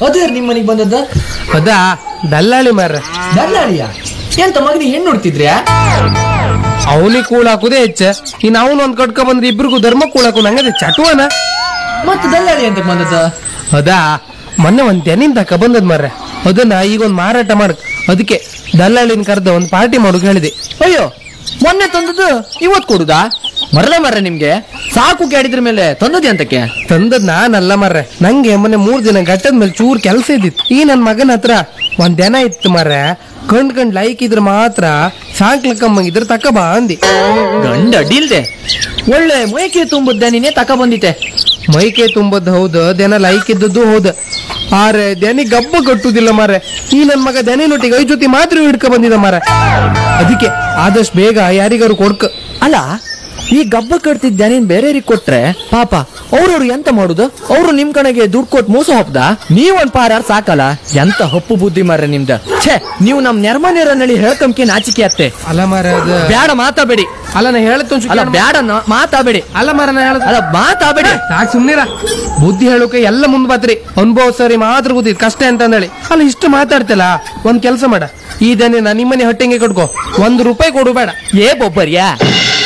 ಅದೇ ನಿಮ್ಮ ಮನೆಗೆ ಬಂದದ್ದ ಅದಾ ದಲ್ಲಾಳಿ ಮಾರ್ರೆ ದಲ್ಲಾಳಿಯ ಎಂತ ಮಗನಿಗೆ ಹೆಣ್ಣು ಹುಡ್ತಿದ್ರ್ಯಾ ಅವನಿಗೆ ಕೂಳ ಹಾಕುದೇ ಹೆಚ್ಚ ಇನ್ ಅವನು ಒಂದ್ ಕಟ್ಕ ಬಂದ್ರೆ ಇಬ್ರಿಗೂ ಧರ್ಮ ಕೂಳ ಹಾಕು ನಂಗದೆ ಚಟುವನ ಮತ್ತೆ ದಲ್ಲಾಳಿ ಅಂತ ಬಂದದ್ದ ಅದಾ ಮೊನ್ನೆ ಒಂದ್ ತೆನಿನ್ ತಕ ಬಂದದ್ ಮಾರ್ರೆ ಅದನ್ನ ಈಗ ಒಂದ್ ಮಾರಾಟ ಮಾಡಕ್ ಅದಕ್ಕೆ ದಲ್ಲಾಳಿನ ಕರೆದ ಒಂದ್ ಪಾರ್ಟಿ ಮಾಡೋಕ್ ಹೇಳಿದೆ ಅಯ್ಯೋ ಮೊನ್ನೆ ತಂದದ್ದು ಇವತ್ ಕೊಡುದಾ ಮರಲ ಮರ ನಿಮ್ಗೆ ಸಾಕು ಕೇಳಿದ್ರ ಮೇಲೆ ತಂದದ್ದೆ ಅಂತಕ್ಕೆ ತಂದದ್ ನಾನಲ್ಲ ಮಾರ್ರೆ ನಂಗೆ ಮೊನ್ನೆ ಮೂರ್ ದಿನ ಗಟ್ಟದ ಮೇಲೆ ಚೂರ್ ಕೆಲಸ ಇದ್ದಿತ್ತು ಈ ನನ್ ಮಗನ ಹತ್ರ ಒಂದ್ ದನ ಇತ್ತು ಮಾರ್ರೆ ಕಂಡ್ ಕಂಡ್ ಲೈಕ್ ಇದ್ರೆ ಮಾತ್ರ ಸಾಂಕ್ಲಕ್ಕಮ್ಮಂಗಿದ್ರೆ ತಕ ಬಾ ಅಂದಿ ಗಂಡ ಅಡ್ಡಿಲ್ದೆ ಒಳ್ಳೆ ಮೈಕೆ ತುಂಬುದ್ದ ನೀನೇ ತಕ ಬಂದಿತ್ತೆ ಮೈಕೆ ತುಂಬದ್ ಹೌದು ದನ ಲೈಕ್ ಇದ್ದದ್ದು ಹೌದು ಆರೆ ದನಿ ಗಬ್ಬ ಕಟ್ಟುದಿಲ್ಲ ಮಾರೆ ಈ ನನ್ ಮಗ ದನಿನೊಟ್ಟಿಗೆ ಐ ಜೊತೆ ಮಾತ್ರ ಹಿಡ್ಕ ಬಂದಿದ ಮಾರ ಅದಕ್ಕೆ ಆದಷ್ಟು ಬೇಗ ಯಾರಿಗಾರು ಕೊಡ್ಕ ಅಲ್ಲ ಈ ಗಬ್ಬ ಕಟ್ತಿದ್ದ ನೀನ್ ಬೇರೆಯವ್ರಿಗೆ ಕೊಟ್ರೆ ಪಾಪ ಅವ್ರವ್ರು ಎಂತ ಮಾಡುದು ಅವ್ರು ನಿಮ್ ಕಡೆಗೆ ದುಡ್ಡು ಕೊಟ್ಟು ಮೋಸ ಹೊಪ್ಪದ ನೀವೊಂದ್ ಪಾರಾರ್ ಸಾಕಲ್ಲ ಎಂತ ಹಪ್ಪು ಬುದ್ಧಿ ಮಾರ್ರೆ ನಿಮ್ದ ಛೇ ನೀವು ನಮ್ ನೆರ್ಮನೇರನಲ್ಲಿ ಹೇಳ್ಕಂಕೆ ನಾಚಿಕೆ ಅತ್ತೆ ಅಲ್ಲ ಮಾರ ಅದು ಬ್ಯಾಡ ಮಾತಾಬೇಡಿ ಅಲ್ಲ ನಾ ಹೇಳತ್ ಅಲ್ಲ ಬ್ಯಾಡ ನ- ಮಾತಾಬೇಡಿ ಅಲ್ಲ ಮಾರ ನಾ ಹೇಳದ್ ಅಲ್ಲ ಮಾತಾಬೇಡಿ ಸಾಕ್ ಸುಮ್ನಿರ ಬುದ್ಧಿ ಹೇಳೋಕೆ ಎಲ್ಲ ಮುಂದ್ ಬಾತ್ರಿ ಅನುಭವ ಸರಿ ಮಾತ್ರ ಗೊತ್ತಿದ್ ಕಷ್ಟ ಅಂತ ಅಂದಳಿ ಅಲ್ಲ ಇಷ್ಟು ಮಾತಾಡ್ತಿಲ್ಲ ಒಂದ್ ಕೆಲಸ ಮಾಡ ಈ ದನಿನ ನಿಮ್ಮನೆ ಹೊಟ್ಟೆಗೆ ಕಟ್ಕೋ ಒಂದ್ ರೂಪಾಯಿ ಕೊಡು ಬೇಡ ಏ ಬೊಬ್ಬರ್ಯಾ